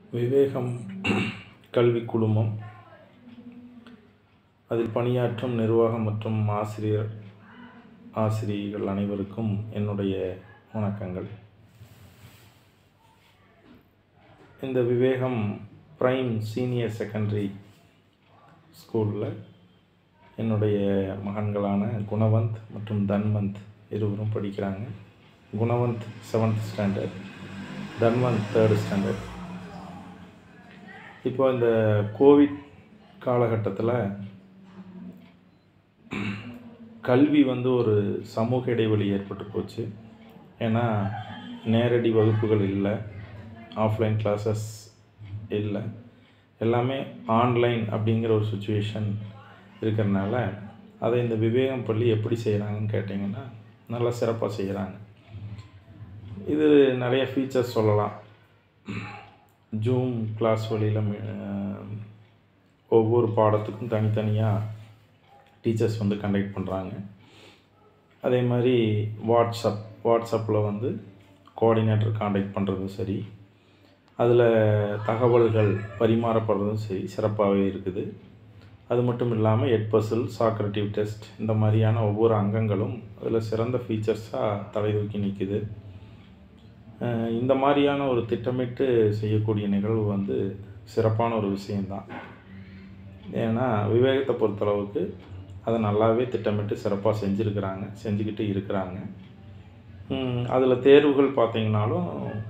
விவேகம் கல்வி குழுமம் அதில் பணியாற்றும் நிர்வாகம் மற்றும் ஆசிரியர் ஆசிரியர்கள் அனைவருக்கும் என்னுடைய வணக்கங்கள் இந்த விவேகம் பிரைம் சீனியர் செகண்டரி ஸ்கூலில் என்னுடைய மகன்களான குணவந்த் மற்றும் தன்வந்த் இருவரும் படிக்கிறாங்க Gunavanth seventh standard Dhanvanth third standard இப்போ இந்த கோவிட் காலகட்டத்தில் கல்வி வந்து ஒரு சமூக இடைவெளி ஏற்பட்டு போச்சு ஏன்னா நேரடி வகுப்புகள் இல்லை ஆஃப்லைன் கிளாஸஸ் இல்லை எல்லாமே ஆன்லைன் அப்படிங்கிற ஒரு சுச்சுவேஷன் இருக்கிறனால அதை இந்த விவேகம் பள்ளி எப்படி செய்கிறாங்கன்னு கேட்டிங்கன்னா நல்லா சிறப்பாக செய்கிறாங்க இது நிறைய ஃபீச்சர்ஸ் சொல்லலாம் ஜூம் கிளாஸ் வழியில் ஒவ்வொரு பாடத்துக்கும் தனித்தனியாக டீச்சர்ஸ் வந்து கண்டக்ட் பண்ணுறாங்க அதே மாதிரி வாட்ஸ்அப் வாட்ஸ்அப்பில் வந்து கோஆர்டினேட்டர் காண்டாக்ட் பண்ணுறதும் சரி அதில் தகவல்கள் பரிமாறப்படுறதும் சரி சிறப்பாகவே இருக்குது அது மட்டும் இல்லாமல் எட் பசில் சாக்ரட்டிவ் டெஸ்ட் இந்த மாதிரியான ஒவ்வொரு அங்கங்களும் அதில் சிறந்த ஃபீச்சர்ஸாக தலை தூக்கி நிற்குது அஹ் இந்த மாதிரியான ஒரு திட்டமிட்டு செய்யக்கூடிய நிகழ்வு வந்து சிறப்பான ஒரு விஷயந்தான் ஏன்னா விவேகத்தை பொறுத்தளவுக்கு அதை நல்லாவே திட்டமிட்டு சிறப்பாக செஞ்சுருக்கிறாங்க செஞ்சுக்கிட்டு இருக்கிறாங்க அதில் தேர்வுகள் பார்த்தீங்கன்னாலும்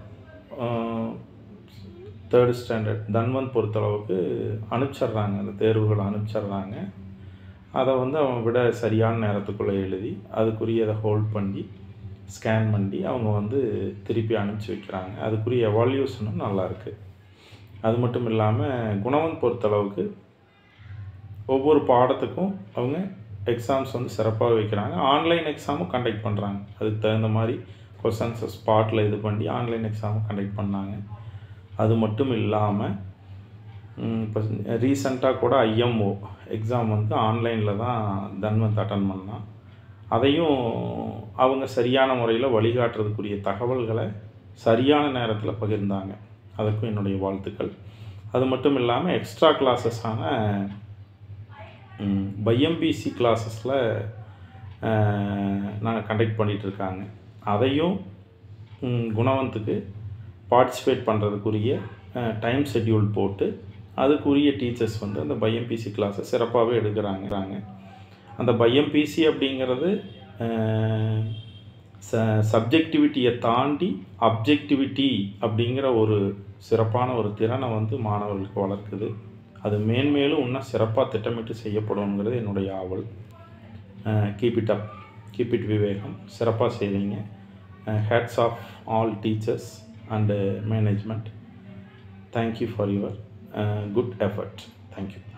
தேர்டு ஸ்டாண்டர்ட் தன்வந்த் பொறுத்தளவுக்கு அனுப்பிச்சிட்றாங்க அந்த தேர்வுகளை அனுப்பிச்சிட்றாங்க அதை வந்து அவன் விட சரியான நேரத்துக்குள்ளே எழுதி அதுக்குரிய அதை ஹோல்ட் பண்ணி ஸ்கேன் பண்ணி அவங்க வந்து திருப்பி அனுப்பிச்சி வைக்கிறாங்க அதுக்குரிய எவால்யூஷனும் நல்லாயிருக்கு அது மட்டும் இல்லாமல் குணவந்த் பொறுத்தளவுக்கு ஒவ்வொரு பாடத்துக்கும் அவங்க எக்ஸாம்ஸ் வந்து சிறப்பாக வைக்கிறாங்க ஆன்லைன் எக்ஸாமும் கண்டக்ட் பண்ணுறாங்க அதுக்கு தகுந்த மாதிரி கொஷன்ஸை ஸ்பாட்டில் இது பண்ணி ஆன்லைன் எக்ஸாமும் கண்டக்ட் பண்ணாங்க அது மட்டும் இல்லாமல் இப்போ ரீசண்டாக கூட ஐஎம்ஓ எக்ஸாம் வந்து ஆன்லைனில் தான் தன்வந்த் அட்டன் பண்ணான் அதையும் அவங்க சரியான முறையில் வழிகாட்டுறதுக்குரிய தகவல்களை சரியான நேரத்தில் பகிர்ந்தாங்க அதுக்கும் என்னுடைய வாழ்த்துக்கள் அது மட்டும் இல்லாமல் எக்ஸ்ட்ரா கிளாஸஸான பைஎம்பிசி கிளாஸஸில் நாங்கள் கண்டக்ட் பண்ணிகிட்ருக்காங்க அதையும் குணவந்துக்கு பார்ட்டிசிபேட் பண்ணுறதுக்குரிய டைம் ஷெட்யூல் போட்டு அதுக்குரிய டீச்சர்ஸ் வந்து அந்த பைஎம்பிசி கிளாஸை சிறப்பாகவே எடுக்கிறாங்க அந்த பைஎம்பிசி அப்படிங்கிறது ச சப்ஜெக்டிவிட்டியை தாண்டி அப்ஜெக்டிவிட்டி அப்படிங்கிற ஒரு சிறப்பான ஒரு திறனை வந்து மாணவர்களுக்கு வளர்க்குது அது மேன்மேலும் இன்னும் சிறப்பாக திட்டமிட்டு செய்யப்படும்ங்கிறது என்னுடைய ஆவல் keep it up keep it விவேகம் சிறப்பாக செய்வீங்க hats off all teachers and management thank you for your good effort thank you